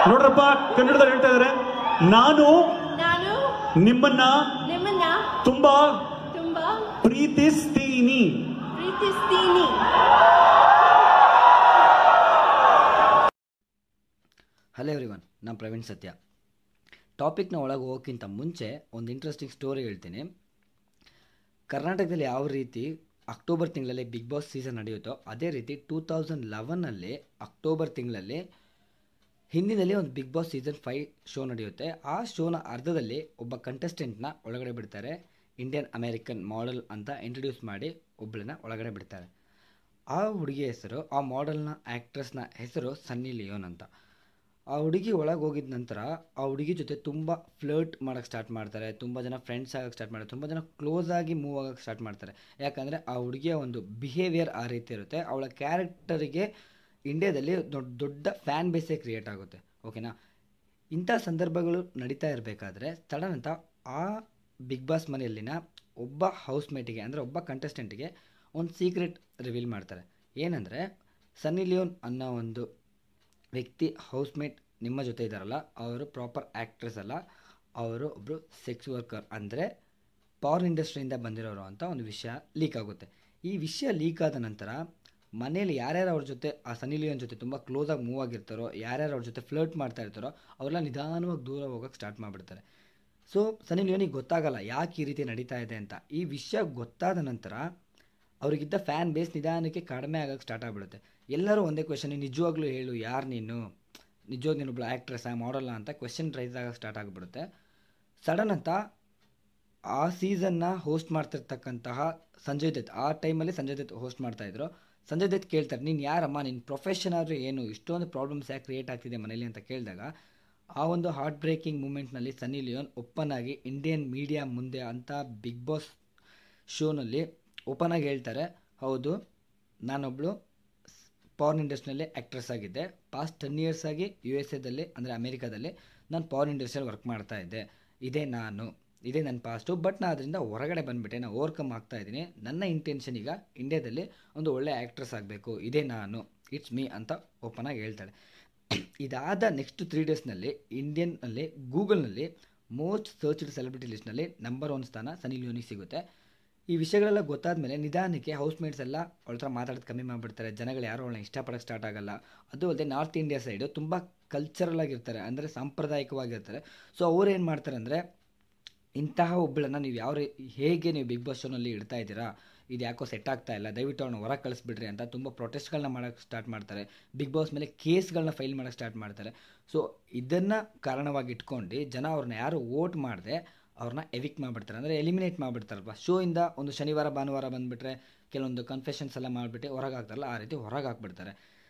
ನೋಡ್ರಪ್ಪ ಕನ್ನಡದಲ್ಲಿ ಹೇಳ್ತಾ ಇದಾರೆ ನಾನು ನಾನು ನಿಮ್ಮನ್ನ ನಿಮ್ಮನ್ನ ತುಂಬಾ ತುಂಬಾ ಪ್ರೀತಿಸ್ತೀನಿ ಪ್ರೀತಿಸ್ತೀನಿ ಹಲೋ ಎವ್ರಿವನ್ ನಾನು ಪ್ರವೀಣ್ ಸತ್ಯ ಟಾಪಿಕ್ನ ಒಳಗೆ ಹೋಗೋಕ್ಕಿಂತ ಮುಂಚೆ ಒಂದು ಇಂಟ್ರೆಸ್ಟಿಂಗ್ ಸ್ಟೋರಿ ಹೇಳ್ತೀನಿ ಕರ್ನಾಟಕದಲ್ಲಿ ಯಾವ ರೀತಿ ಅಕ್ಟೋಬರ್ ತಿಂಗಳಲ್ಲಿ ಬಿಗ್ ಬಾಸ್ ಸೀಸನ್ ನಡೆಯುತ್ತೋ ಅದೇ ರೀತಿ ಟೂ ತೌಸಂಡ್ ಲೆವೆನಲ್ಲಿ ಅಕ್ಟೋಬರ್ ತಿಂಗಳಲ್ಲಿ ಹಿಂದಿನಲ್ಲಿ ಒಂದು Bigg Boss season five show ನಡೆಯುತ್ತೆ ಆ ಶೋನ ಅರ್ಧದಲ್ಲಿ ಒಬ್ಬ ಕಂಟೆಸ್ಟೆಂಟ್ನ ಒಳಗಡೆ ಬಿಡ್ತಾರೆ ಇಂಡಿಯನ್ ಅಮೇರಿಕನ್ ಮಾಡೆಲ್ ಅಂತ ಇಂಟ್ರೊಡ್ಯೂಸ್ ಮಾಡಿ ಒಬ್ಬಳನ್ನ ಒಳಗಡೆ ಬಿಡ್ತಾರೆ ಆ ಹುಡುಗಿ ಹೆಸರು ಆ ಮಾಡೆಲ್ನ ಆ್ಯಕ್ಟ್ರೆಸ್ನ ಹೆಸರು ಸನ್ನಿ ಲಿಯೋನ್ ಅಂತ ಆ ಹುಡುಗಿ ಒಳಗೆ ಹೋಗಿದ ನಂತರ ಆ ಹುಡುಗಿ ಜೊತೆ ತುಂಬ ಫ್ಲರ್ಟ್ ಮಾಡೋಕ್ಕೆ ಸ್ಟಾರ್ಟ್ ಮಾಡ್ತಾರೆ ತುಂಬ ಜನ ಫ್ರೆಂಡ್ಸ್ ಆಗಕ್ಕೆ ಸ್ಟಾರ್ಟ್ ಮಾಡ್ತಾರೆ ತುಂಬ ಜನ ಕ್ಲೋಸ್ ಆಗಿ ಮೂವ್ ಆಗಕ್ಕೆ ಸ್ಟಾರ್ಟ್ ಮಾಡ್ತಾರೆ ಯಾಕಂದರೆ ಆ ಹುಡುಗಿಯ ಒಂದು ಬಿಹೇವಿಯರ್ ಆ ರೀತಿ ಇರುತ್ತೆ ಅವಳ ಕ್ಯಾರೆಕ್ಟರಿಗೆ ಇಂಡಿಯಾದಲ್ಲಿ ದೊಡ್ಡ ದೊಡ್ಡ ಫ್ಯಾನ್ ಬೇಸೇ ಕ್ರಿಯೇಟ್ ಆಗುತ್ತೆ ಓಕೆನಾ ಇಂಥ ಸಂದರ್ಭಗಳು ನಡೀತಾ ಇರಬೇಕಾದ್ರೆ ಸಡನ್ ಅಂತ ಆ ಬಿಗ್ ಬಾಸ್ ಮನೆಯಲ್ಲಿನ ಒಬ್ಬ ಹೌಸ್ಮೇಟಿಗೆ ಅಂದರೆ ಒಬ್ಬ ಕಂಟೆಸ್ಟೆಂಟಿಗೆ ಒಂದು ಸೀಕ್ರೆಟ್ ರಿವೀಲ್ ಮಾಡ್ತಾರೆ ಏನಂದರೆ ಸನ್ನಿ ಲಿಯೋನ್ ಅನ್ನೋ ಒಂದು ವ್ಯಕ್ತಿ ಹೌಸ್ಮೇಟ್ ನಿಮ್ಮ ಜೊತೆ ಇದ್ದಾರಲ್ಲ ಅವರು ಪ್ರಾಪರ್ ಆ್ಯಕ್ಟ್ರೆಸ್ ಅಲ್ಲ ಅವರು ಒಬ್ಬರು ಸೆಕ್ಸ್ ವರ್ಕರ್ ಅಂದರೆ ಪವರ್ ಇಂಡಸ್ಟ್ರಿಯಿಂದ ಬಂದಿರೋರು ಅಂತ ಒಂದು ವಿಷಯ ಲೀಕ್ ಆಗುತ್ತೆ ಈ ವಿಷಯ ಲೀಕ್ ಆದ ನಂತರ ಮನೇಲಿ ಯಾರ್ಯಾರು ಅವ್ರ ಜೊತೆ ಆ ಸನಿ ಲಿಯೋನ್ ಜೊತೆ ತುಂಬ ಕ್ಲೋಸಾಗಿ ಮೂವ್ ಆಗಿರ್ತಾರೋ ಯಾರ್ಯಾರು ಅವ್ರ ಜೊತೆ ಫ್ಲರ್ಟ್ ಮಾಡ್ತಾ ಇರ್ತಾರೋ ಅವರೆಲ್ಲ ನಿಧಾನವಾಗಿ ದೂರ ಹೋಗೋಕ್ಕೆ ಸ್ಟಾರ್ಟ್ ಮಾಡಿಬಿಡ್ತಾರೆ ಸೊ ಸನಿ ಲಿಯೋನಿಗೆ ಗೊತ್ತಾಗಲ್ಲ ಯಾಕೆ ಈ ರೀತಿ ನಡೀತಾ ಇದೆ ಅಂತ ಈ ವಿಷಯ ಗೊತ್ತಾದ ನಂತರ ಅವ್ರಿಗಿದ್ದ ಫ್ಯಾನ್ ಬೇಸ್ ನಿಧಾನಕ್ಕೆ ಕಡಿಮೆ ಆಗೋಕ್ಕೆ ಸ್ಟಾರ್ಟ್ ಆಗಿಬಿಡುತ್ತೆ ಎಲ್ಲರೂ ಒಂದೇ ಕ್ವೆಶನ್ ನಿಜವಾಗ್ಲೂ ಹೇಳು ಯಾರು ನೀನು ನಿಜವಾಗ್ ನೀನು ಒಬ್ಬಳು ಆ್ಯಕ್ಟ್ರೆಸ್ಸಾ ಮಾಡಲ್ಲ ಅಂತ ಕ್ವೆಶನ್ ರೈಸ್ ಆಗೋಕ್ಕೆ ಸ್ಟಾರ್ಟ್ ಆಗಿಬಿಡುತ್ತೆ ಸಡನ್ ಅಂತ ಆ ಸೀಸನ್ನ ಹೋಸ್ಟ್ ಮಾಡ್ತಿರ್ತಕ್ಕಂತಹ ಸಂಜಯ್ ದತ್ ಆ ಟೈಮಲ್ಲಿ ಸಂಜಯ್ ದತ್ ಹೋಸ್ಟ್ ಮಾಡ್ತಾಯಿದ್ರು ಸಂಜಯ್ ದತ್ ಕೇಳ್ತಾರೆ ನೀನು ಯಾರಮ್ಮ ನಿನ್ನ ಪ್ರೊಫೆಷನ್ ಆದರೂ ಏನು ಇಷ್ಟೊಂದು ಪ್ರಾಬ್ಲಮ್ಸ್ ಯಾಕೆ ಕ್ರಿಯೇಟ್ ಆಗ್ತಿದೆ ಮನೇಲಿ ಅಂತ ಕೇಳಿದಾಗ ಆ ಒಂದು ಹಾರ್ಟ್ ಬ್ರೇಕಿಂಗ್ ಮೂಮೆಂಟ್ನಲ್ಲಿ ಸನ್ನಿ ಲಿಯೋನ್ ಓಪನ್ ಆಗಿ ಇಂಡಿಯನ್ ಮೀಡಿಯಾ ಮುಂದೆ ಅಂತ ಬಿಗ್ ಬಾಸ್ ಶೋನಲ್ಲಿ ಓಪನ್ ಆಗಿ ಹೇಳ್ತಾರೆ ಹೌದು ನಾನೊಬ್ಬಳು ಪವರ್ ಇಂಡಸ್ಟ್ರಿಯಲ್ಲಿ ಆ್ಯಕ್ಟ್ರೆಸ್ ಆಗಿದ್ದೆ ಪಾಸ್ಟ್ ಟೆನ್ ಇಯರ್ಸ್ ಆಗಿ ಯು ಎಸ್ ಎದಲ್ಲಿ ಅಂದರೆ ಅಮೇರಿಕಾದಲ್ಲಿ ನಾನು ಪವರ್ ಇಂಡಸ್ಟ್ರಿಯಲ್ಲಿ ವರ್ಕ್ ಮಾಡ್ತಾ ಇದ್ದೆ ಇದೇ ನಾನು ಇದೇ ನನ್ನ ಪಾಸ್ಟು ಬಟ್ ನಾನು ಅದರಿಂದ ಹೊರಗಡೆ ಬಂದುಬಿಟ್ಟೆ ನಾನು ಓವರ್ಕಮ್ ಆಗ್ತಾ ಇದ್ದೀನಿ ನನ್ನ ಇಂಟೆನ್ಷನ್ ಈಗ ಇಂಡಿಯಾದಲ್ಲಿ ಒಂದು ಒಳ್ಳೆ ಆ್ಯಕ್ಟ್ರೆಸ್ ಆಗಬೇಕು ಇದೇ ನಾನು ಇಟ್ಸ್ ಮೀ ಅಂತ ಓಪನ್ ಆಗಿ ಹೇಳ್ತಾಳೆ ಇದಾದ ನೆಕ್ಸ್ಟ್ ತ್ರೀ ಡೇಸ್ನಲ್ಲಿ ಇಂಡಿಯನ್ನಲ್ಲಿ ಗೂಗಲ್ನಲ್ಲಿ ಮೋಸ್ಟ್ ಸರ್ಚ್ಡ್ ಸೆಲೆಬ್ರಿಟಿ ಲಿಸ್ಟ್ನಲ್ಲಿ ನಂಬರ್ ಒನ್ ಸ್ಥಾನ ಸನಿ ಲಿಯೋನಿಗೆ ಸಿಗುತ್ತೆ ಈ ವಿಷಯಗಳೆಲ್ಲ ಗೊತ್ತಾದ ಮೇಲೆ ನಿಧಾನಕ್ಕೆ ಹೌಸ್ಮೇಟ್ಸ್ ಎಲ್ಲ ಅವಳ ಹತ್ರ ಮಾತಾಡೋದು ಕಮ್ಮಿ ಮಾಡಿಬಿಡ್ತಾರೆ ಜನಗಳು ಯಾರು ಅವಳನ್ನ ಇಷ್ಟಪಡೋಕ್ಕೆ ಸ್ಟಾರ್ಟ್ ಆಗಲ್ಲ ಅದು ಅಲ್ಲದೆ ನಾರ್ತ್ ಇಂಡಿಯಾ ಸೈಡು ತುಂಬ ಕಲ್ಚರಲ್ ಆಗಿರ್ತಾರೆ ಅಂದರೆ ಸಾಂಪ್ರದಾಯಿಕವಾಗಿರ್ತಾರೆ ಸೊ ಅವ್ರು ಏನು ಮಾಡ್ತಾರೆ ಅಂದರೆ ಇಂತಹ ಒಬ್ಬಳನ್ನು ನೀವು ಯಾವ ರೀ ಹೇಗೆ ನೀವು ಬಿಗ್ ಬಾಸ್ ಶೋನಲ್ಲಿ ಇಡ್ತಾ ಇದ್ದೀರಾ ಇದು ಯಾಕೋ ಸೆಟ್ ಆಗ್ತಾ ಇಲ್ಲ ದಯವಿಟ್ಟು ಅವ್ರನ್ನ ಹೊರಗೆ ಕಳಿಸ್ಬಿಡ್ರಿ ಅಂತ ತುಂಬ ಪ್ರೊಟೆಸ್ಟ್ಗಳನ್ನ ಮಾಡೋಕ್ಕೆ ಸ್ಟಾರ್ಟ್ ಮಾಡ್ತಾರೆ ಬಿಗ್ ಬಾಸ್ ಮೇಲೆ ಕೇಸ್ಗಳನ್ನ ಫೈಲ್ ಮಾಡೋಕ್ಕೆ ಸ್ಟಾರ್ಟ್ ಮಾಡ್ತಾರೆ ಸೊ ಇದನ್ನು ಕಾರಣವಾಗಿ ಇಟ್ಕೊಂಡು ಜನ ಅವ್ರನ್ನ ಯಾರು ವೋಟ್ ಮಾಡದೆ ಅವ್ರನ್ನ ಎವಿಕ್ಟ್ ಮಾಡಿಬಿಡ್ತಾರೆ ಅಂದರೆ ಎಲಿಮಿನೇಟ್ ಮಾಡಿಬಿಡ್ತಾರಲ್ವ ಶೋಯಿಂದ ಒಂದು ಶನಿವಾರ ಭಾನುವಾರ ಬಂದುಬಿಟ್ರೆ ಕೆಲವೊಂದು ಕನ್ಫೆಷನ್ಸ್ ಎಲ್ಲ ಮಾಡಿಬಿಟ್ಟು ಹೊರಗೆ ಹಾಕ್ತಾರಲ್ಲ ಆ ರೀತಿ ಹೊರಗೆ ಹಾಕ್ಬಿಡ್ತಾರೆ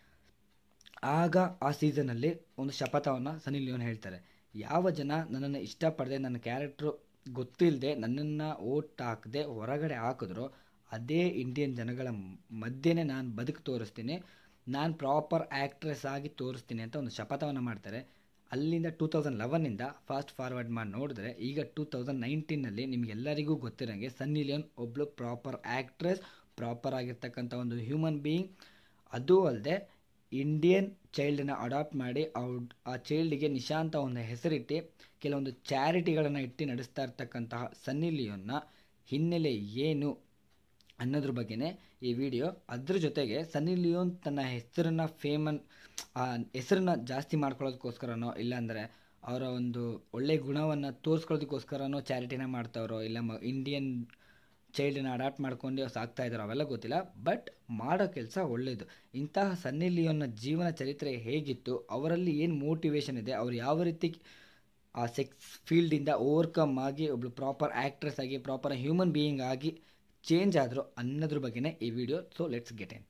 ಆಗ ಆ ಸೀಸನಲ್ಲಿ ಒಂದು ಶಪಥವನ್ನು ಸನಿ ಲಿಯೋನ್ ಹೇಳ್ತಾರೆ ಯಾವ ಜನ ನನ್ನನ್ನು ಇಷ್ಟಪಡದೆ ನನ್ನ ಕ್ಯಾರೆಕ್ಟ್ರು ಗೊತ್ತಿಲ್ಲದೆ ನನ್ನನ್ನು ಓಟ್ ಹಾಕದೆ ಹೊರಗಡೆ ಹಾಕಿದ್ರು ಅದೇ ಇಂಡಿಯನ್ ಜನಗಳ ಮಧ್ಯೆನೇ ನಾನು ಬದುಕು ತೋರಿಸ್ತೀನಿ ನಾನು ಪ್ರಾಪರ್ ಆ್ಯಕ್ಟ್ರೆಸ್ ಆಗಿ ತೋರಿಸ್ತೀನಿ ಅಂತ ಒಂದು ಶಪಥವನ್ನು ಮಾಡ್ತಾರೆ ಅಲ್ಲಿಂದ ಟೂ ತೌಸಂಡ್ ಲೆವೆನ್ನಿಂದ ಫಾಸ್ಟ್ ಫಾರ್ವರ್ಡ್ ಮಾಡಿ ನೋಡಿದ್ರೆ ಈಗ ಟೂ ತೌಸಂಡ್ ನೈನ್ಟೀನಲ್ಲಿ ನಿಮಗೆಲ್ಲರಿಗೂ ಗೊತ್ತಿರೋಂಗೆ ಸನ್ನಿ ಲಿಯೋನ್ ಒಬ್ಬಳು ಪ್ರಾಪರ್ ಆ್ಯಕ್ಟ್ರೆಸ್ ಪ್ರಾಪರ್ ಆಗಿರ್ತಕ್ಕಂಥ ಒಂದು ಹ್ಯೂಮನ್ ಬೀಯಿಂಗ್ ಅದೂ ಅಲ್ಲದೆ ಇಂಡಿಯನ್ ಚೈಲ್ಡನ್ನ ಅಡಾಪ್ಟ್ ಮಾಡಿ ಅವ್ರ ಆ ಚೈಲ್ಡಿಗೆ ನಿಶಾಂತ ಒಂದು ಹೆಸರಿಟ್ಟು ಕೆಲವೊಂದು ಚಾರಿಟಿಗಳನ್ನು ಇಟ್ಟು ನಡೆಸ್ತಾ ಇರ್ತಕ್ಕಂತಹ ಸನ್ನಿ ಲಿಯೋನ್ನ ಹಿನ್ನೆಲೆ ಏನು ಅನ್ನೋದ್ರ ಬಗ್ಗೆನೇ ಈ ವಿಡಿಯೋ ಅದ್ರ ಜೊತೆಗೆ ಸನ್ನಿ ಲಿಯೋನ್ ತನ್ನ ಹೆಸರನ್ನು ಫೇಮನ್ ಆ ಹೆಸರನ್ನ ಜಾಸ್ತಿ ಮಾಡ್ಕೊಳ್ಳೋದಕ್ಕೋಸ್ಕರನೋ ಇಲ್ಲಾಂದರೆ ಅವರ ಒಂದು ಒಳ್ಳೆಯ ಗುಣವನ್ನು ತೋರಿಸ್ಕೊಳ್ಳೋದಕ್ಕೋಸ್ಕರನೋ ಚಾರಿಟಿನ ಮಾಡ್ತಾವ್ರೋ ಇಲ್ಲ ಮ ಇಂಡಿಯನ್ ಚೈಲ್ಡನ್ನ ಅಡಾಪ್ಟ್ ಮಾಡ್ಕೊಂಡು ಸಾಕ್ತಾ ಇದ್ದಾರೋ ಅವೆಲ್ಲ ಗೊತ್ತಿಲ್ಲ ಬಟ್ ಮಾಡೋ ಕೆಲಸ ಒಳ್ಳೆಯದು ಇಂತಹ ಸನ್ನಿ ಲಿಯೋನ್ನ ಜೀವನ ಚರಿತ್ರೆ ಹೇಗಿತ್ತು ಅವರಲ್ಲಿ ಏನು ಮೋಟಿವೇಶನ್ ಇದೆ ಅವ್ರು ಯಾವ ರೀತಿ ಆ ಸೆಕ್ಸ್ ಫೀಲ್ಡಿಂದ ಓವರ್ಕಮ್ ಆಗಿ ಒಬ್ಳು ಪ್ರಾಪರ್ ಆ್ಯಕ್ಟ್ರೆಸ್ ಆಗಿ ಪ್ರಾಪರ್ ಹ್ಯೂಮನ್ ಬೀಯಿಂಗ್ ಆಗಿ ಚೇಂಜ್ ಆದರು ಅನ್ನೋದ್ರ ಬಗ್ಗೆನೇ ಈ video so let's get in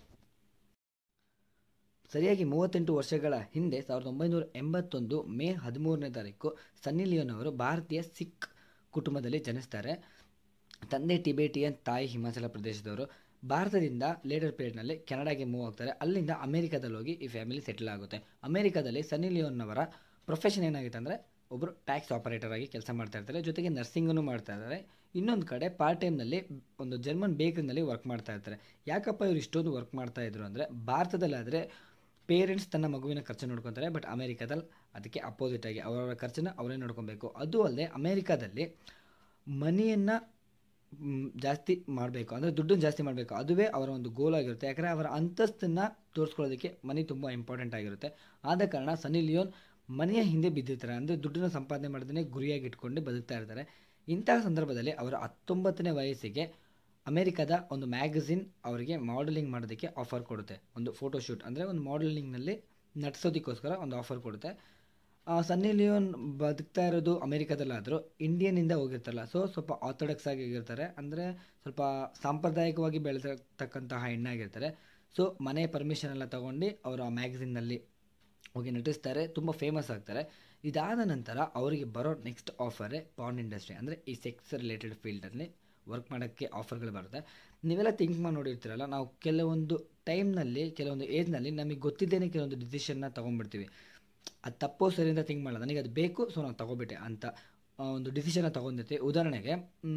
ಸರಿಯಾಗಿ ಮೂವತ್ತೆಂಟು ವರ್ಷಗಳ ಹಿಂದೆ ಸಾವಿರದ ಒಂಬೈನೂರ ಎಂಬತ್ತೊಂದು ಮೇ ಹದಿಮೂರನೇ ತಾರೀಕು ಸನ್ನಿ ಲಿಯೋನ್ ಅವರು ಭಾರತೀಯ ಸಿಖ್ ಕುಟುಂಬದಲ್ಲಿ ಜನಿಸ್ತಾರೆ ತಂದೆ ಟಿಬೇಟಿಯನ್ ತಾಯಿ ಹಿಮಾಚಲ ಪ್ರದೇಶದವರು ಭಾರತದಿಂದ ಲೇಟರ್ ಪೀರಿಯಡ್ನಲ್ಲಿ ಕೆನಡಾಗೆ ಮೂವ್ ಆಗ್ತಾರೆ ಅಲ್ಲಿಂದ ಅಮೇರಿಕಾದಲ್ಲಿ ಹೋಗಿ ಈ ಫ್ಯಾಮಿಲಿ ಸೆಟಲ್ ಆಗುತ್ತೆ ಅಮೇರಿಕಾದಲ್ಲಿ ಸನ್ನಿ ಲಿಯೋನ್ನವರ ಪ್ರೊಫೆಷನ್ ಏನಾಗುತ್ತೆ ಅಂದರೆ ಒಬ್ಬರು ಟ್ಯಾಕ್ಸ್ ಆಪರೇಟರ್ ಆಗಿ ಕೆಲಸ ಮಾಡ್ತಾ ಇರ್ತಾರೆ ಜೊತೆಗೆ ನರ್ಸಿಂಗನ್ನು ಮಾಡ್ತಾ ಇದ್ದಾರೆ ಇನ್ನೊಂದು ಕಡೆ ಪಾರ್ಟ್ ಟೈಮ್ನಲ್ಲಿ ಒಂದು ಜರ್ಮನ್ ಬೇಕರಿನಲ್ಲಿ ವರ್ಕ್ ಮಾಡ್ತಾ ಇರ್ತಾರೆ ಯಾಕಪ್ಪ ಇವರು ಇಷ್ಟೊಂದು ವರ್ಕ್ ಮಾಡ್ತಾ ಇದ್ರು ಅಂದರೆ ಭಾರತದಲ್ಲಾದರೆ ಪೇರೆಂಟ್ಸ್ ತನ್ನ ಮಗುವಿನ ಖರ್ಚು ನೋಡ್ಕೊತಾರೆ ಬಟ್ ಅಮೇರಿಕಾದಲ್ಲಿ ಅದಕ್ಕೆ ಅಪೋಸಿಟ್ ಆಗಿ ಅವರವರ ಖರ್ಚನ್ನು ಅವರೇ ನೋಡ್ಕೊಬೇಕು ಅದು ಅಲ್ಲದೆ ಅಮೇರಿಕಾದಲ್ಲಿ ಮನಿಯನ್ನು ಜಾಸ್ತಿ ಮಾಡಬೇಕು ಅಂದರೆ ದುಡ್ಡನ್ನು ಜಾಸ್ತಿ ಮಾಡಬೇಕು ಅದುವೇ ಅವರ ಒಂದು ಗೋಲ್ ಆಗಿರುತ್ತೆ ಯಾಕಂದರೆ ಅವರ ಅಂತಸ್ತನ್ನು ತೋರಿಸ್ಕೊಳ್ಳೋದಕ್ಕೆ ಮನಿ ತುಂಬ ಇಂಪಾರ್ಟೆಂಟ್ ಆಗಿರುತ್ತೆ ಆದ ಕಾರಣ ಸನಿ ಲಿಯೋನ್ ಮನೆಯ ಹಿಂದೆ ಬಿದ್ದಿರ್ತಾರೆ ಅಂದರೆ ದುಡ್ಡನ್ನು ಸಂಪಾದನೆ ಮಾಡೋದನ್ನೇ ಗುರಿಯಾಗಿ ಇಟ್ಕೊಂಡು ಬದುಕ್ತಾ ಇರ್ತಾರೆ ಇಂತಹ ಸಂದರ್ಭದಲ್ಲಿ ಅವರ ಹತ್ತೊಂಬತ್ತನೇ ವಯಸ್ಸಿಗೆ ಅಮೇರಿಕಾದ ಒಂದು ಮ್ಯಾಗಝಿನ್ ಅವರಿಗೆ ಮಾಡೆಲಿಂಗ್ ಮಾಡೋದಕ್ಕೆ ಆಫರ್ ಕೊಡುತ್ತೆ ಒಂದು ಫೋಟೋಶೂಟ್ ಅಂದರೆ ಒಂದು ಮಾಡೆಲಿಂಗ್ನಲ್ಲಿ ನಟಿಸೋದಕ್ಕೋಸ್ಕರ ಒಂದು ಆಫರ್ ಕೊಡುತ್ತೆ ಆ, ಸನ್ನಿ ಲಿಯೋನ್ ಬದುಕ್ತಾ ಇರೋದು ಅಮೇರಿಕಾದಲ್ಲಾದರೂ ಇಂಡಿಯನ್ನಿಂದ ಹೋಗಿರ್ತಾರಲ್ಲ ಸೊ ಸ್ವಲ್ಪ ಆರ್ಥೋಡಕ್ಸ್ ಆಗಿ ಇರ್ತಾರೆ ಅಂದರೆ ಸ್ವಲ್ಪ ಸಾಂಪ್ರದಾಯಿಕವಾಗಿ ಬೆಳೆದಿರ್ತಕ್ಕಂತಹ ಹೆಣ್ಣಾಗಿರ್ತಾರೆ ಸೊ ಮನೆ ಪರ್ಮಿಷನ್ ಎಲ್ಲ ತೊಗೊಂಡು ಅವರು ಆ ಮ್ಯಾಗಝಿನ್ನಲ್ಲಿ ಹೋಗಿ ನಟಿಸ್ತಾರೆ ತುಂಬ ಫೇಮಸ್ ಆಗ್ತಾರೆ ಇದಾದ ನಂತರ ಅವರಿಗೆ ಬರೋ ನೆಕ್ಸ್ಟ್ ಆಫರೇ ಪಾನ್ ಇಂಡಸ್ಟ್ರಿ ಅಂದರೆ ಈ ಸೆಕ್ಸ್ ರಿಲೇಟೆಡ್ ಫೀಲ್ಡಲ್ಲಿ ವರ್ಕ್ ಮಾಡೋಕ್ಕೆ ಆಫರ್ಗಳು ಬರುತ್ತೆ ನೀವೆಲ್ಲ ಥಿಂಕ್ ಮಾಡಿ ನೋಡಿರ್ತೀರಲ್ಲ ನಾವು ಕೆಲವೊಂದು ಟೈಮ್ನಲ್ಲಿ ಕೆಲವೊಂದು ಏಜ್ನಲ್ಲಿ ನಮಗೆ ಗೊತ್ತಿದ್ದೇನೆ ಕೆಲವೊಂದು ಡಿಸಿಷನ್ನ ತೊಗೊಂಡ್ಬಿಡ್ತೀವಿ ಅದು ತಪ್ಪೋ ಸರಿ ಅಂತ ಥಿಂಕ್ ಮಾಡಲ್ಲ ನನಗೆ ಅದು ಬೇಕು ಸೊ ನಾನು ತೊಗೊಬಿಟ್ಟೆ ಅಂತ ಆ, ಒಂದು ಡಿಸಿಷನ್ನ ತೊಗೊಂಡಿರ್ತೀವಿ ಉದಾಹರಣೆಗೆ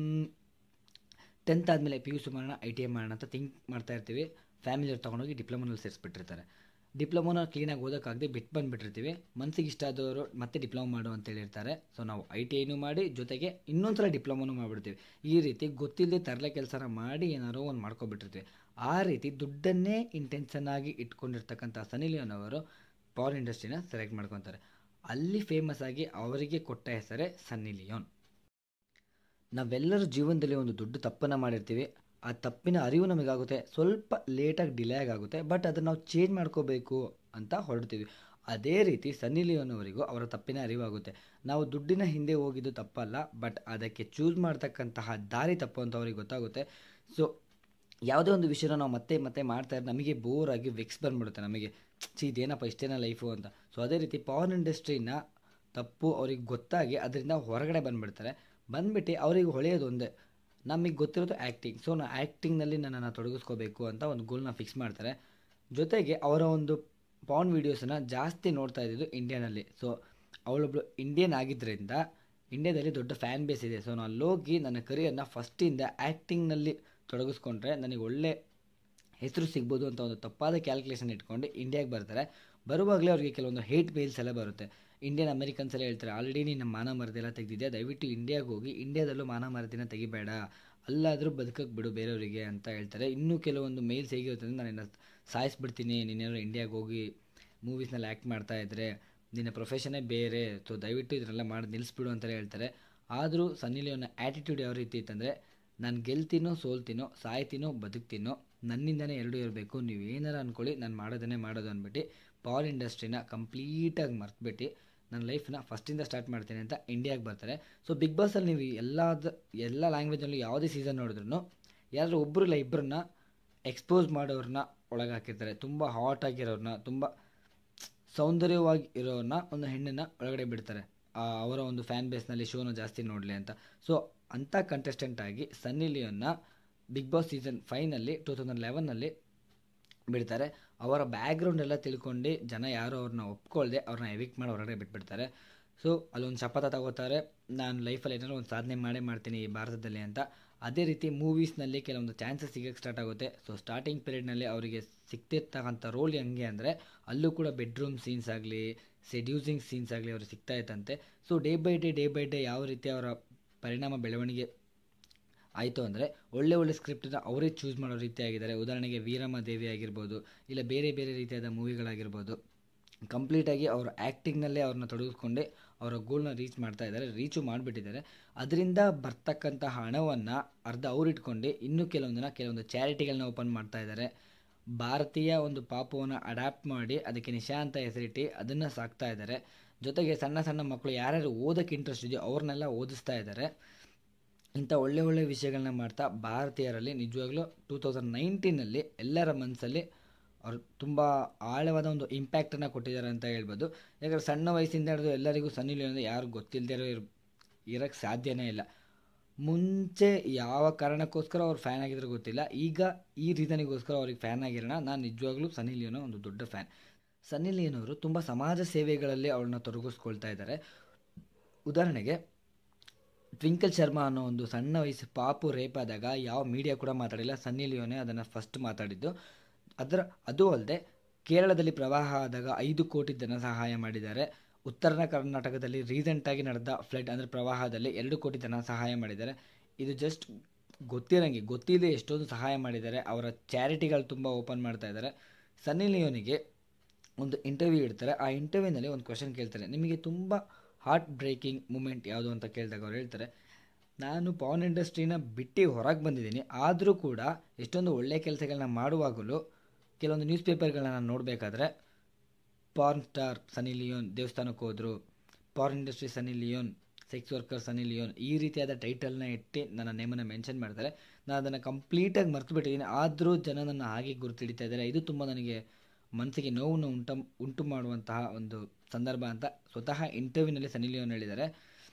ಟೆಂತ್ ಆದಮೇಲೆ ಪಿ ಯು ಸಿ ಮಾಡೋಣ ಐ ಟಿ ಐ ಮಾಡೋಣ ಅಂತ ಥಿಂಕ್ ಮಾಡ್ತಾ ಇರ್ತೀವಿ ಫ್ಯಾಮಿಲಿಯವ್ರು ತೊಗೊಂಡೋಗಿ ಡಿಪ್ಲೊಮೊನಲ್ಲಿ ಸೇರಿಸ್ಬಿಟ್ಟಿರ್ತಾರೆ ಡಿಪ್ಲೊಮೋನ ಕ್ಲೀನಾಗಿ ಓದೋಕ್ಕಾಗದೆ ಬಿಟ್ಟು ಬಂದುಬಿಟ್ಟಿರ್ತೀವಿ ಮನಸ್ಸಿಗೆ ಇಷ್ಟ ಆದವರು ಮತ್ತೆ ಡಿಪ್ಲೊಮಾ ಮಾಡು ಅಂತ ಹೇಳಿರ್ತಾರೆ ಸೊ ನಾವು ಐ ಟಿ ಐನೂ ಮಾಡಿ ಜೊತೆಗೆ ಇನ್ನೊಂದು ಸಲ ಡಿಪ್ಲೊಮೋನು ಮಾಡಿಬಿಡ್ತೀವಿ ಈ ರೀತಿ ಗೊತ್ತಿಲ್ಲದೆ ತರಲೆ ಕೆಲಸನ ಮಾಡಿ ಏನಾರೋ ಒಂದು ಮಾಡ್ಕೊಬಿಟ್ಟಿರ್ತೀವಿ ಆ ರೀತಿ ದುಡ್ಡನ್ನೇ ಇಂಟೆನ್ಷನ್ ಆಗಿ ಇಟ್ಕೊಂಡಿರ್ತಕ್ಕಂಥ ಸನಿ ಲಿಯೋನ್ ಅವರು ಪವರ್ ಇಂಡಸ್ಟ್ರಿನ ಸೆಲೆಕ್ಟ್ ಮಾಡ್ಕೊತಾರೆ ಅಲ್ಲಿ ಫೇಮಸ್ ಆಗಿ ಅವರಿಗೆ ಕೊಟ್ಟ ಹೆಸರೇ ಸನ್ನಿ ಲಿಯೋನ್ ನಾವೆಲ್ಲರೂ ಜೀವನದಲ್ಲಿ ಒಂದು ದೊಡ್ಡ ತಪ್ಪನ್ನು ಮಾಡಿರ್ತೀವಿ ಆ ತಪ್ಪಿನ ಅರಿವು ನಮಗಾಗುತ್ತೆ ಸ್ವಲ್ಪ ಲೇಟಾಗಿ ಡಿಲೇ ಆಗುತ್ತೆ ಬಟ್ ಅದನ್ನು ನಾವು ಚೇಂಜ್ ಮಾಡ್ಕೋಬೇಕು ಅಂತ ಹೊರಡ್ತೀವಿ ಅದೇ ರೀತಿ ಸನ್ನಿ ಲಿಯೋನ್ ಅವರಿಗೂ ಅವರ ತಪ್ಪಿನ ಅರಿವಾಗುತ್ತೆ ನಾವು ದುಡ್ಡಿನ ಹಿಂದೆ ಹೋಗಿದ್ದು ತಪ್ಪಲ್ಲ ಬಟ್ ಅದಕ್ಕೆ ಚೂಸ್ ಮಾಡ್ತಕ್ಕಂತಹ ದಾರಿ ತಪ್ಪು ಅಂತ ಅವ್ರಿಗೆ ಗೊತ್ತಾಗುತ್ತೆ ಸೊ ಯಾವುದೇ ಒಂದು ವಿಷಯನ ನಾವು ಮತ್ತೆ ಮತ್ತೆ ಮಾಡ್ತಾ ಇದ್ರೆ ನಮಗೆ ಬೋರ್ ಆಗಿ ವಿಕ್ಸ್ ಬಂದ್ಬಿಡುತ್ತೆ ನಮಗೆ ಛೀ ಇದೇನಪ್ಪ ಇಷ್ಟೇನ ಲೈಫು ಅಂತ ಸೊ ಅದೇ ರೀತಿ ಪವರ್ ಇಂಡಸ್ಟ್ರಿನ ತಪ್ಪು ಅವ್ರಿಗೆ ಗೊತ್ತಾಗಿ ಅದರಿಂದ ಹೊರಗಡೆ ಬಂದುಬಿಡ್ತಾರೆ ಬಂದ್ಬಿಟ್ಟು ಅವ್ರಿಗೆ ಹೊಳೆಯೋದು ಒಂದೇ ನಮಗೆ ಗೊತ್ತಿರೋದು ಆ್ಯಕ್ಟಿಂಗ್ ಸೊ ನಾ ಆ್ಯಕ್ಟಿಂಗ್ನಲ್ಲಿ ನನ್ನನ್ನು ತೊಡಗಿಸ್ಕೋಬೇಕು ಅಂತ ಒಂದು ಗೋಲ್ನ ಫಿಕ್ಸ್ ಮಾಡ್ತಾರೆ ಜೊತೆಗೆ ಅವರ ಒಂದು ಪಾನ್ ವೀಡಿಯೋಸನ್ನು ಜಾಸ್ತಿ ನೋಡ್ತಾ ಇದ್ದಿದ್ದು ಇಂಡಿಯಾನಲ್ಲಿ ಸೊ ಅವಳೊಬ್ಳು ಇಂಡಿಯನ್ ಆಗಿದ್ದರಿಂದ ಇಂಡಿಯಾದಲ್ಲಿ ದೊಡ್ಡ ಫ್ಯಾನ್ ಬೇಸ್ ಇದೆ ಸೊ ನಾನು ಅಲ್ಲೋಗಿ ನನ್ನ ಕರಿಯರ್ನ ಫಸ್ಟಿಂದ ಆ್ಯಕ್ಟಿಂಗ್ನಲ್ಲಿ ತೊಡಗಿಸ್ಕೊಂಡ್ರೆ ನನಗೆ ಒಳ್ಳೆ ಹೆಸರು ಸಿಗ್ಬೋದು ಅಂತ ಒಂದು ತಪ್ಪಾದ ಕ್ಯಾಲ್ಕುಲೇಷನ್ ಇಟ್ಕೊಂಡು ಇಂಡಿಯಾಗೆ ಬರ್ತಾರೆ ಬರುವಾಗಲೇ ಅವ್ರಿಗೆ ಕೆಲವೊಂದು ಹೇಟ್ ಮೇಲ್ಸ್ ಎಲ್ಲ ಬರುತ್ತೆ ಇಂಡಿಯನ್ ಅಮೆರಿಕನ್ಸ್ ಎಲ್ಲ ಹೇಳ್ತಾರೆ ಆಲ್ರೆಡಿ ನೀನು ಮಾನ ಮರದೆಲ್ಲ ತೆಗೆದಿದ್ಯಾ ದಯವಿಟ್ಟು ಇಂಡಿಯಾಗೆ ಹೋಗಿ ಇಂಡಿಯಾದಲ್ಲೂ ಮಾನ ಮರದಿನ ತೆಗಿಬೇಡ ಅಲ್ಲಾದರೂ ಬದುಕಕ್ಕೆ ಬಿಡು ಬೇರೆಯವರಿಗೆ ಅಂತ ಹೇಳ್ತಾರೆ ಇನ್ನೂ ಕೆಲವೊಂದು ಮೇಲ್ಸ್ ಹೇಗಿರುತ್ತೆ ಅಂದರೆ ನಾನು ಸಾಯಿಸ್ಬಿಡ್ತೀನಿ ನೀನೇನಾದ್ರು ಇಂಡಿಯಾಗೆ ಹೋಗಿ ಮೂವೀಸ್ನಲ್ಲಿ ಆ್ಯಕ್ಟ್ ಮಾಡ್ತಾ ಇದ್ದರೆ ನಿನ್ನ ಪ್ರೊಫೆಷನ್ನೇ ಬೇರೆ ಸೊ ದಯವಿಟ್ಟು ಇದನ್ನೆಲ್ಲ ಮಾಡಿ ನಿಲ್ಲಿಸ್ಬಿಡು ಅಂತಲೇ ಹೇಳ್ತಾರೆ ಆದರೂ ಸನ್ನಿ ಲಿಯೋನ ಆ್ಯಟಿಟ್ಯೂಡ್ ಯಾವ ರೀತಿ ಇತ್ತಂದರೆ ನಾನು ಗೆಲ್ತೀನೋ ಸೋಲ್ತೀನೋ ಸಾಯ್ತೀನೋ ಬದುಕ್ತೀನೋ ನನ್ನಿಂದನೇ ಎರಡೂ ಇರಬೇಕು ನೀವು ಏನಾರು ಅಂದ್ಕೊಳ್ಳಿ ನಾನು ಮಾಡೋದನ್ನೇ ಮಾಡೋದು ಅಂದ್ಬಿಟ್ಟು ಪವರ್ ಇಂಡಸ್ಟ್ರಿನ ಕಂಪ್ಲೀಟಾಗಿ ಮರ್ತ್ಬಿಟ್ಟು ನನ್ನ ಲೈಫ್ನ ಫಸ್ಟಿಂದ ಸ್ಟಾರ್ಟ್ ಮಾಡ್ತೀನಿ ಅಂತ ಇಂಡಿಯಾಗೆ ಬರ್ತಾರೆ ಸೊ ಬಿಗ್ ಬಾಸಲ್ಲಿ ನೀವು ಎಲ್ಲದ ಎಲ್ಲ ಲ್ಯಾಂಗ್ವೇಜಲ್ಲೂ ಯಾವುದೇ ಸೀಸನ್ ನೋಡಿದ್ರು ಯಾರಾದ್ರೂ ಒಬ್ಬರು ಇಲ್ಲ ಇಬ್ಬರನ್ನ ಎಕ್ಸ್ಪೋಸ್ ಮಾಡೋರನ್ನ ಒಳಗೆ ಹಾಕಿರ್ತಾರೆ ತುಂಬ ಹಾಟ್ ಆಗಿರೋರನ್ನ ತುಂಬ ಸೌಂದರ್ಯವಾಗಿ ಇರೋರನ್ನ ಒಂದು ಹೆಣ್ಣನ್ನು ಒಳಗಡೆ ಬಿಡ್ತಾರೆ ಆ, ಅವರ ಒಂದು ಫ್ಯಾನ್ ಬೇಸ್ನಲ್ಲಿ ಶೋನ ಜಾಸ್ತಿ ನೋಡಲಿ ಅಂತ ಸೊ ಅಂಥ ಕಂಟೆಸ್ಟೆಂಟ್ ಆಗಿ ಸನ್ನಿ ಲಿಯೋನ್ನ ಬಿಗ್ ಬಾಸ್ ಸೀಸನ್ ಫೈನಲ್ಲಿ ಟೂ ತೌಸಂಡ್ ಲೆವೆನ್ನಲ್ಲಿ ಬಿಡ್ತಾರೆ ಅವರ ಬ್ಯಾಕ್ಗ್ರೌಂಡ್ ಎಲ್ಲ ತಿಳ್ಕೊಂಡು ಜನ ಯಾರು ಅವ್ರನ್ನ ಒಪ್ಕೊಳ್ದೆ ಅವ್ರನ್ನ ಎವಿಕ್ಟ್ ಮಾಡಿ ಹೊರಗಡೆ ಬಿಟ್ಬಿಡ್ತಾರೆ ಸೊ ಅಲ್ಲೊಂದು ಶಪಥ ತಗೋತಾರೆ ನಾನು ಲೈಫಲ್ಲಿ ಏನಾದ್ರು ಒಂದು ಸಾಧನೆ ಮಾಡೇ ಮಾಡ್ತೀನಿ ಈ ಭಾರತದಲ್ಲಿ ಅಂತ ಅದೇ ರೀತಿ ಮೂವೀಸ್ನಲ್ಲಿ ಕೆಲವೊಂದು ಚಾನ್ಸಸ್ ಸಿಗೋಕ್ಕೆ ಸ್ಟಾರ್ಟ್ ಆಗುತ್ತೆ ಸೊ ಸ್ಟಾರ್ಟಿಂಗ್ ಪೀರಿಯಡ್ನಲ್ಲಿ ಅವರಿಗೆ ಸಿಗ್ತಿರ್ತಕ್ಕಂಥ ರೋಲ್ ಹೆಂಗೆ ಅಂದರೆ ಅಲ್ಲೂ ಕೂಡ ಬೆಡ್ರೂಮ್ ಸೀನ್ಸ್ ಆಗಲಿ ಸೆಡ್ಯೂಸಿಂಗ್ ಸೀನ್ಸ್ ಆಗಲಿ ಅವ್ರಿಗೆ ಸಿಗ್ತಾ ಇತ್ತಂತೆ so day by day day by day ಯಾವ ರೀತಿ ಅವರ ಪರಿಣಾಮ ಬೆಳವಣಿಗೆ ಆಯಿತು ಅಂದರೆ ಒಳ್ಳೆ ಒಳ್ಳೆ ಸ್ಕ್ರಿಪ್ಟನ್ನ ಅವರೇ ಚೂಸ್ ಮಾಡೋ ರೀತಿ ಆಗಿದ್ದಾರೆ ಉದಾಹರಣೆಗೆ ವೀರಮ್ಮ ದೇವಿ ಆಗಿರ್ಬೋದು ಇಲ್ಲ ಬೇರೆ ಬೇರೆ ರೀತಿಯಾದ ಮೂವಿಗಳಾಗಿರ್ಬೋದು ಕಂಪ್ಲೀಟಾಗಿ ಅವ್ರ ಆ್ಯಕ್ಟಿಂಗ್ನಲ್ಲೇ ಅವ್ರನ್ನ ತೊಡಗಿಸ್ಕೊಂಡೆ ಅವರ ಗೋಲ್ನ ರೀಚ್ ಮಾಡ್ತಾ ಇದ್ದಾರೆ ರೀಚು ಮಾಡಿಬಿಟ್ಟಿದ್ದಾರೆ ಅದರಿಂದ ಬರ್ತಕ್ಕಂಥ ಹಣವನ್ನು ಅರ್ಧ ಅವ್ರು ಇಟ್ಕೊಂಡು ಇನ್ನೂ ಕೆಲವೊಂದನ್ನ ಕೆಲವೊಂದು ಚಾರಿಟಿಗಳನ್ನ ಓಪನ್ ಮಾಡ್ತಾ ಇದ್ದಾರೆ ಭಾರತೀಯ ಒಂದು ಪಾಪವನ್ನು ಅಡ್ಯಾಪ್ಟ್ ಮಾಡಿ ಅದಕ್ಕೆ ನಿಶಾ ಅಂತ ಹೆಸರಿಟ್ಟು ಅದನ್ನು ಸಾಕ್ತಾ ಇದ್ದಾರೆ ಜೊತೆಗೆ ಸಣ್ಣ ಸಣ್ಣ ಮಕ್ಕಳು ಯಾರ್ಯಾರು ಓದೋಕ್ಕೆ ಇಂಟ್ರೆಸ್ಟ್ ಇದೆಯೋ ಅವ್ರನ್ನೆಲ್ಲ ಓದಿಸ್ತಾ ಇದ್ದಾರೆ ಇಂಥ ಒಳ್ಳೆ ಒಳ್ಳೆ ವಿಷಯಗಳನ್ನ ಮಾಡ್ತಾ ಭಾರತೀಯರಲ್ಲಿ ನಿಜವಾಗ್ಲೂ ಟೂ ತೌಸಂಡ್ ನೈನ್ಟೀನಲ್ಲಿ ಎಲ್ಲರ ಮನಸ್ಸಲ್ಲಿ ಅವ್ರು ತುಂಬ ಆಳವಾದ ಒಂದು ಇಂಪ್ಯಾಕ್ಟನ್ನು ಕೊಟ್ಟಿದ್ದಾರೆ ಅಂತ ಹೇಳ್ಬೋದು ಯಾಕಂದರೆ ಸಣ್ಣ ವಯಸ್ಸಿಂದ ಹಿಡಿದು ಎಲ್ಲರಿಗೂ ಸನ್ನಿ ಲಿಯೋನ್ ಅಂದರೆ ಯಾರು ಗೊತ್ತಿಲ್ಲದೆ ಇರೋ ಇರ್ ಇರೋಕ್ಕೆ ಸಾಧ್ಯನೇ ಇಲ್ಲ ಮುಂಚೆ ಯಾವ ಕಾರಣಕ್ಕೋಸ್ಕರ ಅವ್ರು ಫ್ಯಾನ್ ಆಗಿದ್ರು ಗೊತ್ತಿಲ್ಲ ಈಗ ಈ ರೀಸನಿಗೋಸ್ಕರ ಅವ್ರಿಗೆ ಫ್ಯಾನ್ ಆಗಿರೋಣ ನಾನು ನಿಜವಾಗ್ಲೂ ಸನ್ನಿ ಲಿಯೋನ ಒಂದು ದೊಡ್ಡ ಫ್ಯಾನ್ ಸನ್ನಿ ಲಿಯೋನ್ ಅವರು ತುಂಬ ಸಮಾಜ ಸೇವೆಗಳಲ್ಲಿ ಅವ್ರನ್ನ ತೊಡಗಿಸ್ಕೊಳ್ತಾ ಇದ್ದಾರೆ ಉದಾಹರಣೆಗೆ ಟ್ವಿಂಕಲ್ ಶರ್ಮಾ ಅನ್ನೋ ಒಂದು ಸಣ್ಣ ವಯಸ್ಸು ಪಾಪು ರೇಪ್ ಆದಾಗ ಯಾವ ಮೀಡಿಯಾ ಕೂಡ ಮಾತಾಡಿಲ್ಲ ಸನ್ನಿ ಲಿಯೋನೇ ಅದನ್ನು ಫಸ್ಟ್ ಮಾತಾಡಿದ್ದು ಅದರ ಅದು ಅಲ್ಲದೆ ಕೇರಳದಲ್ಲಿ ಪ್ರವಾಹ ಆದಾಗ ಐದು ಕೋಟಿ ಧನ ಸಹಾಯ ಮಾಡಿದ್ದಾರೆ ಉತ್ತರ ಕರ್ನಾಟಕದಲ್ಲಿ ರೀಸೆಂಟಾಗಿ ನಡೆದ ಫ್ಲಡ್ ಅಂದರೆ ಪ್ರವಾಹದಲ್ಲಿ ಎರಡು ಕೋಟಿ ಧನ ಸಹಾಯ ಮಾಡಿದ್ದಾರೆ ಇದು ಜಸ್ಟ್ ಗೊತ್ತಿರಂಗೆ ಗೊತ್ತಿದೆ ಎಷ್ಟೊಂದು ಸಹಾಯ ಮಾಡಿದ್ದಾರೆ ಅವರ ಚಾರಿಟಿಗಳು ತುಂಬ ಓಪನ್ ಮಾಡ್ತಾ ಇದ್ದಾರೆ ಸನ್ನಿ ಲಿಯೋನಿಗೆ ಒಂದು ಇಂಟರ್ವ್ಯೂ ಇಡ್ತಾರೆ ಆ ಇಂಟರ್ವ್ಯೂನಲ್ಲಿ ಒಂದು ಕ್ವಶನ್ ಕೇಳ್ತಾರೆ ನಿಮಗೆ ತುಂಬ ಹಾರ್ಟ್ ಬ್ರೇಕಿಂಗ್ ಮೂಮೆಂಟ್ ಯಾವುದು ಅಂತ ಕೇಳಿದಾಗ ಅವ್ರು ಹೇಳ್ತಾರೆ ನಾನು ಪಾನ್ ಇಂಡಸ್ಟ್ರಿನ ಬಿಟ್ಟು ಹೊರಗೆ ಬಂದಿದ್ದೀನಿ ಆದರೂ ಕೂಡ ಎಷ್ಟೊಂದು ಒಳ್ಳೆಯ ಕೆಲಸಗಳನ್ನ ಮಾಡುವಾಗಲೂ ಕೆಲವೊಂದು ನ್ಯೂಸ್ ಪೇಪರ್ಗಳನ್ನ ನಾನು ನೋಡಬೇಕಾದ್ರೆ ಪಾರ್ನ್ ಸ್ಟಾರ್ ಸನಿ ಲಿಯೋನ್ ದೇವಸ್ಥಾನಕ್ಕೆ ಹೋದರು porn industry Sunny Leone sex worker Sunny Leone ಈ ರೀತಿಯಾದ ಟೈಟಲ್ನ ಇಟ್ಟು ನನ್ನ ನೇಮನ್ನು ಮೆನ್ಷನ್ ಮಾಡ್ತಾರೆ ನಾನು ಅದನ್ನು ಕಂಪ್ಲೀಟಾಗಿ ಮರ್ತು ಬಿಟ್ಟಿದ್ದೀನಿ ಆದರೂ ಜನ ನನ್ನ ಹಾಗೆ ಗುರುತಿಡಿತಾ ಇದ್ದಾರೆ ಇದು ತುಂಬ ನನಗೆ ಮನಸ್ಸಿಗೆ ನೋವನ್ನು ಉಂಟ ಉಂಟು ಮಾಡುವಂತಹ ಒಂದು ಸಂದರ್ಭ ಅಂತ ಸ್ವತಃ ಇಂಟರ್ವ್ಯೂನಲ್ಲಿ ಸನಿ ಲಿಯೋನ್ ಹೇಳಿದ್ದಾರೆ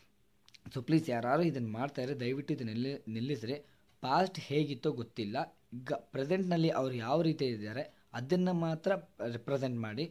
ಸೊ ಪ್ಲೀಸ್ ಯಾರು ಇದನ್ನು ಮಾಡ್ತಾಯಿದ್ರೆ ದಯವಿಟ್ಟು ಇದು ನಿಲ್ಲಿ ನಿಲ್ಲಿಸ್ರಿ ಪಾಸ್ಟ್ ಹೇಗಿತ್ತೋ ಗೊತ್ತಿಲ್ಲ ಈಗ ಪ್ರೆಸೆಂಟ್ನಲ್ಲಿ ಅವ್ರು ಯಾವ ರೀತಿ ಇದ್ದಾರೆ ಅದನ್ನು ಮಾತ್ರ ರೆಪ್ರೆಸೆಂಟ್ ಮಾಡಿ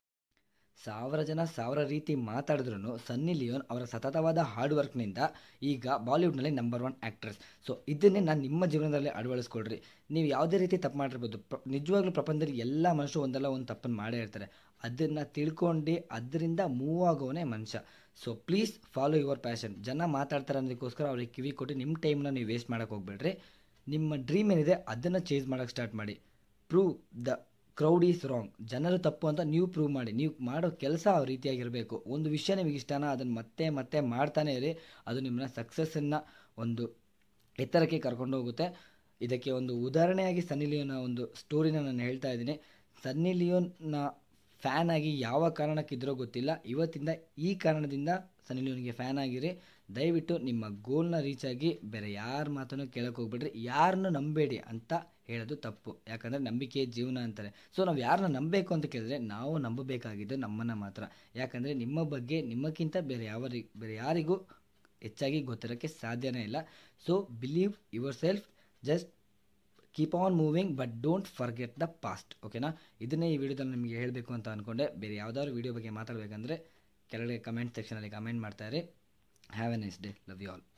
ಸಾವಿರ ಜನ ಸಾವಿರ ರೀತಿ ಮಾತಾಡಿದ್ರು ಸನ್ನಿ ಲಿಯೋನ್ ಅವರ ಸತತವಾದ ಹಾರ್ಡ್ ವರ್ಕ್ನಿಂದ ಈಗ ಬಾಲಿವುಡ್ನಲ್ಲಿ ನಂಬರ್ ಒನ್ ಆ್ಯಕ್ಟ್ರೆಸ್ ಸೊ ಇದನ್ನೇ ನಾನು ನಿಮ್ಮ ಜೀವನದಲ್ಲಿ ಅಳವಡಿಸ್ಕೊಳ್ರಿ ನೀವು ಯಾವುದೇ ರೀತಿ ತಪ್ಪು ಮಾಡಿರ್ಬೋದು ಪ್ರ ನಿಜವಾಗ್ಲೂ ಪ್ರಪಂಚದಲ್ಲಿ ಎಲ್ಲ ಮನುಷ್ಯರು ಒಂದಲ್ಲ ಒಂದು ತಪ್ಪನ್ನು ಮಾಡೇ ಇರ್ತಾರೆ ಅದನ್ನು ತಿಳ್ಕೊಂಡು ಅದರಿಂದ ಮೂವ್ ಆಗೋವನೇ ಮನುಷ್ಯ so please follow your passion ಜನ ಮಾತಾಡ್ತಾರೆ ಅನ್ನೋದಕ್ಕೋಸ್ಕರ ಅವ್ರಿಗೆ ಕಿವಿ ಕೊಟ್ಟು ನಿಮ್ಮ ಟೈಮ್ನ ನೀವು ವೇಸ್ಟ್ ಮಾಡೋಕ್ಕೆ ಹೋಗ್ಬೇಡ್ರಿ ನಿಮ್ಮ ಡ್ರೀಮ್ ಏನಿದೆ ಅದನ್ನು ಚೇಂಜ್ ಮಾಡೋಕ್ಕೆ ಸ್ಟಾರ್ಟ್ ಮಾಡಿ prove the crowd is wrong ಜನರು ತಪ್ಪು ಅಂತ ನೀವು ಪ್ರೂವ್ ಮಾಡಿ ನೀವು ಮಾಡೋ ಕೆಲಸ ಆ ರೀತಿಯಾಗಿರಬೇಕು ಒಂದು ವಿಷಯ ನಿಮಗೆ ಇಷ್ಟನಾ ಅದನ್ನು ಮತ್ತೆ ಮತ್ತೆ ಮಾಡ್ತಾನೆ ಇರಿ ಅದು ನಿಮ್ಮನ್ನ ಸಕ್ಸಸ್ಸನ್ನು ಒಂದು ಎತ್ತರಕ್ಕೆ ಕರ್ಕೊಂಡು ಹೋಗುತ್ತೆ ಇದಕ್ಕೆ ಒಂದು ಉದಾಹರಣೆಯಾಗಿ ಸನ್ನಿ ಲಿಯೋನ ಒಂದು ಸ್ಟೋರಿನ ನಾನು ಹೇಳ್ತಾ ಇದ್ದೀನಿ ಸನ್ನಿ ಲಿಯೋನ್ನ ಫ್ಯಾನ್ ಆಗಿ ಯಾವ ಕಾರಣಕ್ಕಿದ್ರೋ ಗೊತ್ತಿಲ್ಲ ಇವತ್ತಿಂದ ಈ ಕಾರಣದಿಂದ ಸನ್ನಿ ಲಿಯೋನ್ಗೆ ಫ್ಯಾನ್ ಆಗಿರಿ ದಯವಿಟ್ಟು ನಿಮ್ಮ ಗೋಲ್ನ ರೀಚ್ ಆಗಿ ಬೇರೆ ಯಾರ ಮಾತನ್ನು ಕೇಳಕ್ಕೆ ಹೋಗ್ಬೇಡ್ರಿ ಯಾರನ್ನು ನಂಬೇಡಿ ಅಂತ ಹೇಳೋದು ತಪ್ಪು ಯಾಕಂದರೆ ನಂಬಿಕೆ ಜೀವನ ಅಂತಾರೆ ಸೊ ನಾವು ಯಾರನ್ನ ನಂಬಬೇಕು ಅಂತ ಕೇಳಿದ್ರೆ ನಾವು ನಂಬಬೇಕಾಗಿದ್ದು ನಮ್ಮನ್ನು ಮಾತ್ರ ಯಾಕಂದರೆ ನಿಮ್ಮ ಬಗ್ಗೆ ನಿಮ್ಮಕ್ಕಿಂತ ಬೇರೆ ಯಾವ ಬೇರೆ ಯಾರಿಗೂ ಹೆಚ್ಚಾಗಿ ಗೊತ್ತಿರೋಕ್ಕೆ ಸಾಧ್ಯನೇ ಇಲ್ಲ so believe yourself just keep on moving but don't forget the past ಓಕೆನಾ ಇದನ್ನೇ ಈ ವಿಡಿಯೋದಲ್ಲಿ ನಿಮಗೆ ಹೇಳಬೇಕು ಅಂತ ಅಂದ್ಕೊಂಡೆ ಬೇರೆ ಯಾವುದಾದ್ರು ವಿಡಿಯೋ ಬಗ್ಗೆ ಮಾತಾಡಬೇಕಂದ್ರೆ ಕೆಳಗಡೆ ಕಮೆಂಟ್ ಸೆಕ್ಷನಲ್ಲಿ ಕಮೆಂಟ್ ಮಾಡ್ತಾರೆ have a nice day love you all